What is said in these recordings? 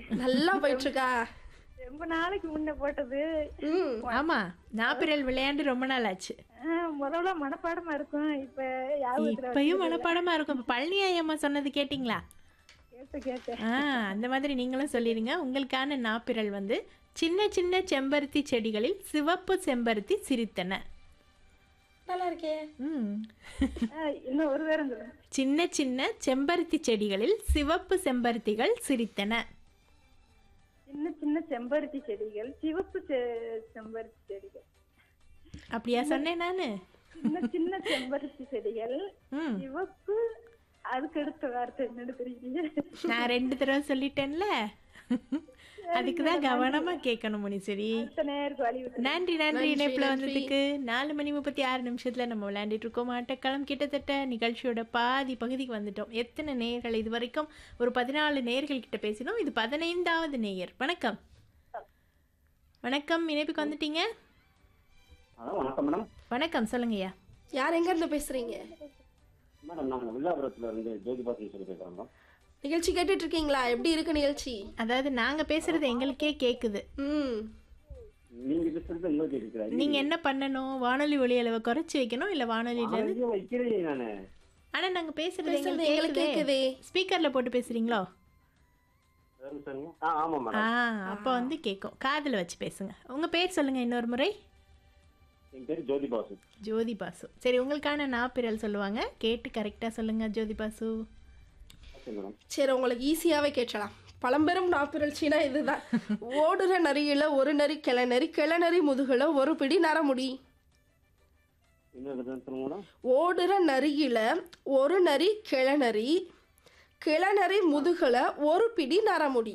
நல்லா போயிட்டு இருக்கா ரொம்ப நாளைக்கு முன்ன போட்டது ம் ஆமா நாப்பிரல் விளையாண்டு ரொம்ப நாள் ஆச்சு ஆஹ் முதல்ல மனப்பாடமா இருக்கும் இப்ப யாபத்துல இப்பயும் மனப்பாடமா இருக்கும் இப்ப பழனி ஐயம்மா சொன்னது கேட்டிங்களா கேட்டு கேட்டேன் ஆ அந்த மாதிரி நீங்களும் சொல்லிடுங்க உங்களுக்கான நாப்பிரல் வந்து சின்ன சின்ன செம்பருத்தி செடிகளில் சிவப்பு செம்பருத்தி சிரித்தன நல்லா இருக்கே ம் ஆஹ் இன்னும் ஒரு பேரும் சொல்லுங்க சின்ன சின்ன செம்பருத்தி செடிகளில் சிவப்பு செம்பருத்திகள் சிரித்தன சின்ன சின்ன செம்பருத்தி செடிகள் சிவப்பு செ- செம்பருத்தி செடிகள் அப்படியா சொன்னேன் நானு சின்ன சின்ன செம்பருத்தி செடிகள் ம் சிவப்பு அதுக்கு அடுத்த வார்த்தை என்னன்னு தெரியல நான் ரெண்டு தடவை சொல்லிட்டேன்ல அதுக்கு தான் கவனமா கேட்கணும் முனிசரி அடுத்த நேருக்கு வழி விட்டு நன்றி நன்றி இணைப்புல வந்ததுக்கு நாலு மணி முப்பத்தி ஆறு நிமிஷத்துல நம்ம விளையாண்டுட்டு இருக்கோம் ஆட்டக்களம் கிட்டத்தட்ட நிகழ்ச்சியோட பாதி பகுதிக்கு வந்துட்டோம் எத்தனை நேயர்கள் இது வரைக்கும் ஒரு பதினாலு நேயர்கள் கிட்ட பேசினோம் இது பதினைந்தாவது நேயர் வணக்கம் வணக்கம் இணைப்புக்கு வந்துட்டீங்க ஹலோ வணக்கம் மேடம் வணக்கம் சொல்லுங்கய்யா யார் எங்க இருந்து பேசுறீங்க மேடம் நாங்கள் வில்லாபுரத்துல இருந்து ஜோதிபாசன் சொல்லி பேசுகிறோம் மேடம் நிகழ்ச்சி கேட்டுட்டு இருக்கீங்களா எப்படி இருக்கு நிகழ்ச்சி அதாவது நாங்க பேசுறது எங்களுக்கே கேக்குது ம் நீங்க பேசுறது உங்களுக்கு இருக்கிறாரு நீங்க என்ன பண்ணணும் வானொலி ஒலி அளவை குறைச்சு வைக்கணும் இல்ல வானொலியில இருந்து வைக்கிறேன் நானு ஆனா நாங்க பேசுறது பேசுறது எங்களுக்கு எங்களுக்கு கேக்குதே கேக்குதே ஸ்பீக்கர்ல போட்டு பேசுறீங்களோ சரி, சரிங்க ஆ ஆமாம் ஆ மேடம் அப்போ வந்து கேட்கும் காதுல வச்சு பேசுங்க உங்க பேர் சொல்லுங்க இன்னொரு முறை என் பேர் ஜோதிபாசு ஜோதி பாசு சரி உங்களுக்கான நாப்பிரல் சொல்லுவாங்க கேட்டு கரெக்டா சொல்லுங்க ஜோதி பாசு ஓகே மேடம் சரி உங்களுக்கு ஈஸியாவே கேட்கலாம் பழம்பெரும் நாப்பிரழ்ச்சினா இதுதான் ஓடுற நரியில ஒரு நரி கிளநரி கிளநரி முதுகுல ஒரு பிடி நரமுடி இன்னொரு தடவை சொல்லுங்க மேடம் ஓடுற நரியில ஒரு நரி கிளநரி கிளநரி முதுகுல ஒரு பிடி நரமுடி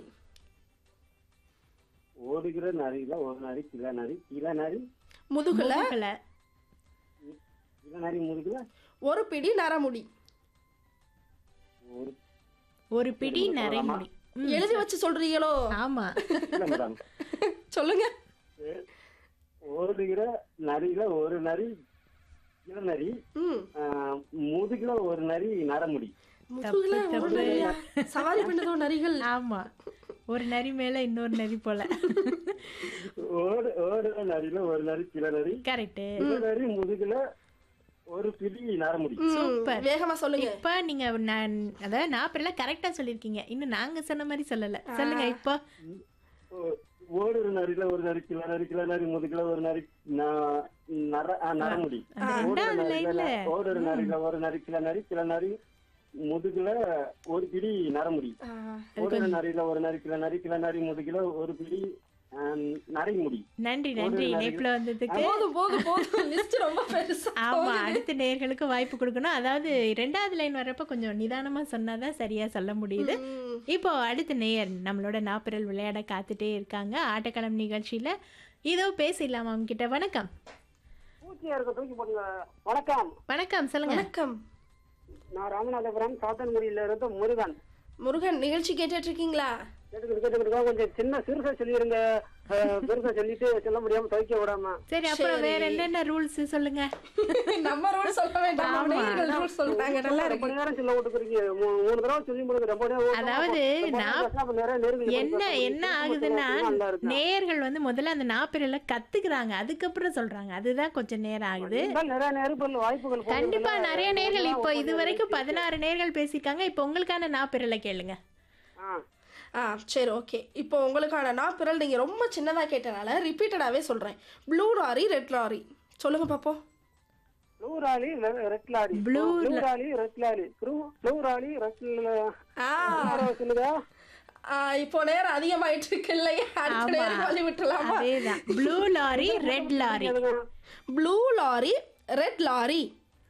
ஓடுகிற நரியில ஒரு நரி கிள நரி கிள நரி முதுகுல முதுகுல கிள நரி முதுகுல ஒரு பிடி நரமுடி ஒரு ஒரு பிடி நரைமுடி ம், எழுதி வச்சு சொல்றீங்களோ ஆமா இல்லை மேடம் சொல்லுங்க ஓடுகிற நரியில ஒரு நரி கிள நரி ம் ஆ, முதுகுல ஒரு நரி நரமுடி முதுகுல ஒரு தப்பு. நரியா? சவாரி பண்ணதோ நரிகள் ஆமா ஒரு நரி மேல இன்னொரு நரி போல ஓடு ஓடுகிற நரியில ஒரு நரி கிள நரி கரெக்ட் கிள நரி முதுகுல ஒரு பிடி நரமுடி ம், சூப்பர். வேகமா சொல்லுங்க இப்ப நீங்க நான் அதாவது நாப்பிரல கரெக்டா சொல்லிருக்கீங்க இன்னும் நாங்க சொன்ன மாதிரி சொல்லல சொல்லுங்க இப்போ ஓ- ஓடுற நரியில ஒரு நரி கிள நரி கிள நரி முதுகுல ஒரு நரி ந- நர ஆ, நரமுடி அந்த ஓடுற ரெண்டாவது நரியில லைன்ல ஓடுற நரியில ஒரு நரி கிள நரி கிள நரி முதுகுல ஒரு பிடி நரமுடி ஆ, ஓடுற நரியில ஒரு நரி கிள நரி கிள நரி முதுகுல ஒரு பிடி ஆ, நரைமுடி நன்றி நன்றி இணைப்புல வந்ததுக்கு போதும் போதும் போதும் லிஸ்ட் ரொம்ப பெருசா ஆமா அடுத்த நேயர்களுக்கு வாய்ப்பு கொடுக்கணும் அதாவது ரெண்டாவது லைன் வர்றப்ப கொஞ்சம் நிதானமா சொன்னாதான் சரியா சொல்ல முடியுது ம், இப்போ அடுத்த நேயர் நம்மளோட நாப்பிரல் விளையாட காத்துட்டே இருக்காங்க ஆட்டக்களம் நிகழ்ச்சியில இதோ பேசிடலாம் அவங்க கிட்ட வணக்கம் பூச்சியா இருக்க தூக்கி போடுங்க வணக்கம் வணக்கம் சொல்லுங்க வணக்கம் நான் ராமநாதபுரம் சாத்தன்குடியில இருந்து முருகன் முருகன் நிகழ்ச்சி கேட்டுட்டு இருக்கீங்களா கேட்டுக்கிட்டு கேட்டுக்கிட்டு கொஞ்சம் சின்ன சிறுசா சொல்லிருங்க அஹ், பெருசா சொல்லிட்டு சொல்ல முடியாம துவைக்க விடாம சரி அப்புறம் வேற என்னென்ன ரூல்ஸ் சொல்லுங்க நம்ம ரூல் சொல்ல வேண்டாம் ரூல் சொல்றாங்க நல்லா ரொம்ப இருக்கு நேரம் சொல்ல விட்டுக்கிறீங்க மூ- மூணு தடவை சொல்லி முடியுது ரொம்ப நேரம் ஓட்டமா அதாவது ரொம்ப நேரம் நான் பேசினா அப்ப நிறைய நேரம் என்ன என்ன ஆகுதுன்னா நல்லா இருக்கு நேயர்கள் வந்து முதல்ல அந்த நாப்பிரல கத்துக்கிறாங்க அதுக்கப்புறம் சொல்றாங்க அதுதான் கொஞ்சம் நேரம் ஆகுது இருந்தாலும் நிறைய நேரம் வாய்ப்புகள் போகுது. கண்டிப்பா நிறைய நேர்கள் இப்போ ஒவ்வொரு இது வரைக்கும் நேரம் பதினாறு நேர்கள் பேசியிருக்காங்க இப்போ உங்களுக்கான நாப்பிரலை கேளுங்க ஆ. ஆ சரி ஓகே இப்போ உங்களுக்கான நான் பிறல் நீங்க ரொம்ப சின்னதா கேட்டனால ரிப்பீட்டடாவே சொல்றேன் ப்ளூ லாரி ரெட் லாரி சொல்லுங்க பாப்போம் ப்ளூ ராலி ரெ- red lorry Blue blue lorry red lorry blue blue lorry red ல- ஆ யாரோ சொல்லுங்க ஆ, இப்போ நேரம் அதிகமாயிட்டு இருக்கு இல்லையா அடுத்த ஆமா. நேரம் வழி விட்டுலாமா அதேதான் blue lorry red lorry blue lorry red lorry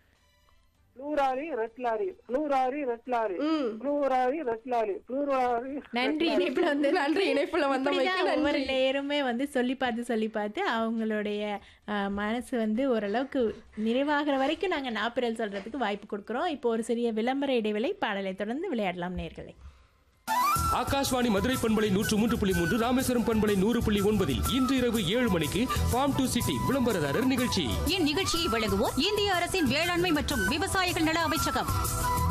blue lorry red lorry blue lorry red lorry ம் blue lorry red lorry blue lorry நன்றி இணைப்புல வந்து நன்றி இணைப்புல வந்தமைக்கு இப்படிதான் ஒவ்வொரு நன்றி நேருமே வந்து சொல்லி பார்த்து சொல்லி பார்த்து அவங்களுடைய அஹ், மனசு வந்து ஓரளவுக்கு நிறைவாகிற வரைக்கும் நாங்க நாப்பிரல் சொல்றதுக்கு வாய்ப்பு கொடுக்குறோம் இப்போ ஒரு சிறிய விளம்பர இடைவேளை பாடலை தொடர்ந்து விளையாடலாம் நேர்களை ஆகாஷ்வாணி மதுரை பண்பலை நூற்று மூன்று புள்ளி மூன்று ராமேஸ்வரம் பண்பலை நூறு புள்ளி ஒன்பதில் இன்று இரவு ஏழு மணிக்கு ஃபார்ம் டு சிட்டி விளம்பரதாரர் நிகழ்ச்சி இந்நிகழ்ச்சியை வழங்குவோர் இந்திய அரசின் வேளாண்மை மற்றும் விவசாயிகள் நல அமைச்சகம்